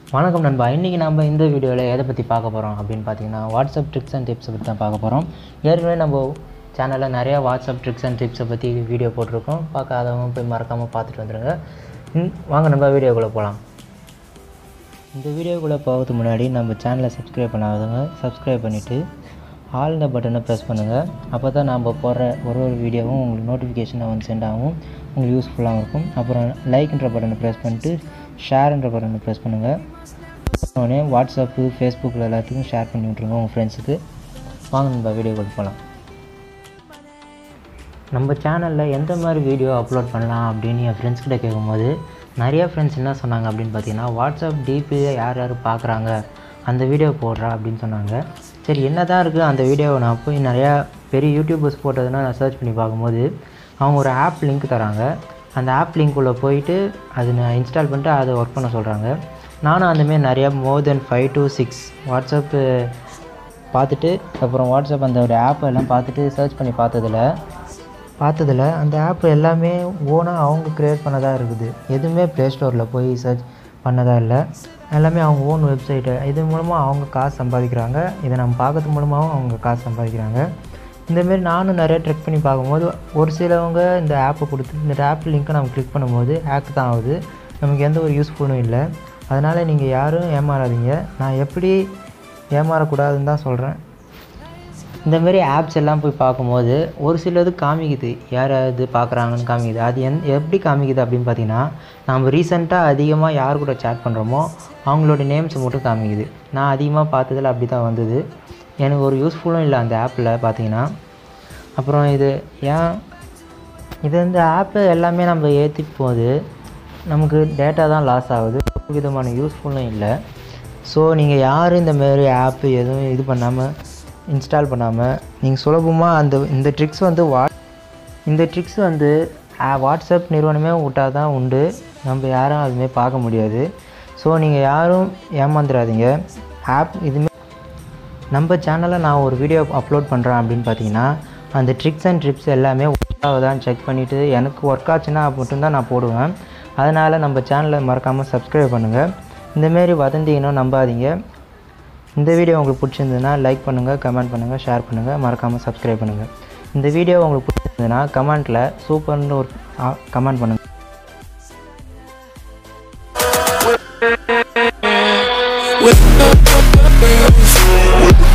வணக்கம் நண்பா இன்றைக்கி நம்ம இந்த வீடியோவில் எதை பற்றி பார்க்க போகிறோம் அப்படின்னு பார்த்தீங்கன்னா வாட்ஸ்அப் ட்ரிக்ஸ் அண்ட் டிப்ஸை பற்றி தான் பார்க்க போகிறோம் ஏற்கனவே நம்ம சேனலில் நிறையா வாட்ஸ்அப் ட்ரிக்ஸ் அண்ட் டிப்ஸை பற்றி வீடியோ போட்டிருக்கோம் பார்க்காதவங்க போய் மறக்காமல் பார்த்துட்டு வந்துடுங்க ம், வாங்க நம்ம வீடியோக்குள்ளே போகலாம் இந்த வீடியோக்குள்ளே போகிறதுக்கு முன்னாடி நம்ம சேனலை சப்ஸ்கிரைப் பண்ணாதவங்க சப்ஸ்கிரைப் பண்ணிவிட்டு ஆல் இந்த பட்டனை ப்ரெஸ் பண்ணுங்கள் அப்போ தான் நம்ம போடுற ஒரு ஒரு வீடியோவும் உங்களுக்கு நோட்டிஃபிகேஷனாக வந்து சென்ட் ஆகும் உங்களுக்கு யூஸ்ஃபுல்லாகவும் இருக்கும் அப்புறம் லைக்ன்ற பட்டனை ப்ரெஸ் பண்ணிட்டு ஷேர்ன்ற பட்டனை ப்ரெஸ் பண்ணுங்கள் உடனே வாட்ஸ்அப்பு ஃபேஸ்புக்கில் எல்லாத்துக்கும் ஷேர் பண்ணி விட்ருங்க உங்கள் ஃப்ரெண்ட்ஸுக்கு வாங்க நம்ம வீடியோக்குள்ள போகலாம் நம்ம சேனலில் எந்த மாதிரி வீடியோ அப்லோட் பண்ணலாம் அப்படின்னு என் ஃப்ரெண்ட்ஸ் கிட்ட கேட்கும்போது நிறைய ஃப்ரெண்ட்ஸ் என்ன சொன்னாங்க அப்படின்னு பார்த்தீங்கன்னா வாட்ஸ்அப் டிபியை யார் யார் பார்க்குறாங்க அந்த வீடியோ போடுறா அப்படின்னு சொன்னாங்க சரி என்ன தான் இருக்குது அந்த வீடியோவை நான் போய் நிறையா பெரிய யூடியூபர்ஸ் போட்டதுன்னா நான் சர்ச் பண்ணி பார்க்கும்போது அவங்க ஒரு ஆப் லிங்க் தராங்க அந்த ஆப் லிங்க்குள்ளே போயிட்டு அது நான் இன்ஸ்டால் பண்ணிட்டு அதை ஒர்க் பண்ண சொல்கிறாங்க நானும் அந்தமாரி நிறையா more then five to six WhatsApp பார்த்துட்டு அப்புறம் வாட்ஸ்அப் அந்த ஒரு ஆப் எல்லாம் பார்த்துட்டு சர்ச் பண்ணி பார்த்ததில் பார்த்ததில் அந்த ஆப் எல்லாமே ஓனாக அவங்க க்ரியேட் பண்ணதாக இருக்குது எதுவுமே ப்ளே ஸ்டோரில் போய் சர்ச் பண்ணதா இல்லை எல்லாமே அவங்க ஓன் வெப்சைட்டு இது மூலமாக அவங்க காசு சம்பாதிக்கிறாங்க இதை நம்ம பார்க்கறது மூலமாகவும் அவங்க காசு சம்பாதிக்கிறாங்க இந்தமாரி நானும் நிறைய ட்ரெக் பண்ணி பார்க்கும்போது ஒரு சிலவங்க இந்த ஆப்பை கொடுத்து இந்த ஆப் லிங்க்கை நம்ம கிளிக் பண்ணும்போது ஹேக் தான் ஆகுது நமக்கு எந்த ஒரு யூஸ்ஃபுல்லும் இல்லை அதனால் நீங்கள் யாரும் ஏமாறாதீங்க நான் எப்படி ஏமாறக்கூடாதுன்னு தான் சொல்கிறேன் இந்த மாதிரி ஆப்ஸ் எல்லாம் போய் பார்க்கும்போது ஒரு சிலது காமிக்குது யார் அது பார்க்குறாங்கன்னு காமிக்குது அது எந் எப்படி காமிக்குது அப்படின்னு பார்த்தீங்கன்னா நம்ம ரீசெண்டாக அதிகமாக யார் கூட சேட் பண்ணுறோமோ அவங்களோட நேம்ஸ் மட்டும் காமிக்குது நான் அதிகமாக பார்த்ததில் அப்படி தான் வந்தது எனக்கு ஒரு யூஸ்ஃபுல்லும் இல்லை அந்த ஆப்பில் பார்த்தீங்கன்னா அப்புறம் இது ஏன் இது இந்த ஆப்பு எல்லாமே நம்ம ஏற்றி போது நமக்கு டேட்டா தான் லாஸ் ஆகுது ஒரு விதமான யூஸ்ஃபுல்லும் இல்லை ஸோ நீங்கள் யாரும் இந்த மாதிரி ஆப்பு எதுவும் இது பண்ணாமல் இன்ஸ்டால் பண்ணாமல் நீங்கள் சுலபமாக அந்த இந்த ட்ரிக்ஸ் வந்து வா இந்த ட்ரிக்ஸ் வந்து ஆ, வாட்ஸ்அப் நிறுவனமே விட்டால் தான் உண்டு நம்ம யாரும் அதுமாரி பார்க்க முடியாது ஸோ நீங்கள் யாரும் ஏமாந்துடாதீங்க ஆப் இதுமே நம்ம சேனலில் நான் ஒரு வீடியோ அப்லோட் பண்ணுறேன் அப்படின்னு பார்த்தீங்கன்னா அந்த ட்ரிக்ஸ் அண்ட் ட்ரிப்ஸ் எல்லாமே ஒர்க் ஆகுதான்னு செக் பண்ணிவிட்டு எனக்கு ஒர்க் ஆச்சுன்னா மட்டும்தான் நான் போடுவேன் அதனால் நம்ம சேனலை மறக்காமல் சப்ஸ்கிரைப் பண்ணுங்கள் இந்தமாரி வதந்தினும் நம்பாதீங்க இந்த வீடியோ உங்களுக்கு பிடிச்சிருந்ததுன்னா லைக் பண்ணுங்கள் கமெண்ட் பண்ணுங்கள் ஷேர் பண்ணுங்கள் மறக்காமல் சப்ஸ்கிரைப் பண்ணுங்கள் இந்த வீடியோ உங்களுக்கு பிடிச்சிருந்ததுன்னா கமெண்ட்டில் சூப்பர்னு ஒரு கமெண்ட் பண்ணுங்கள் with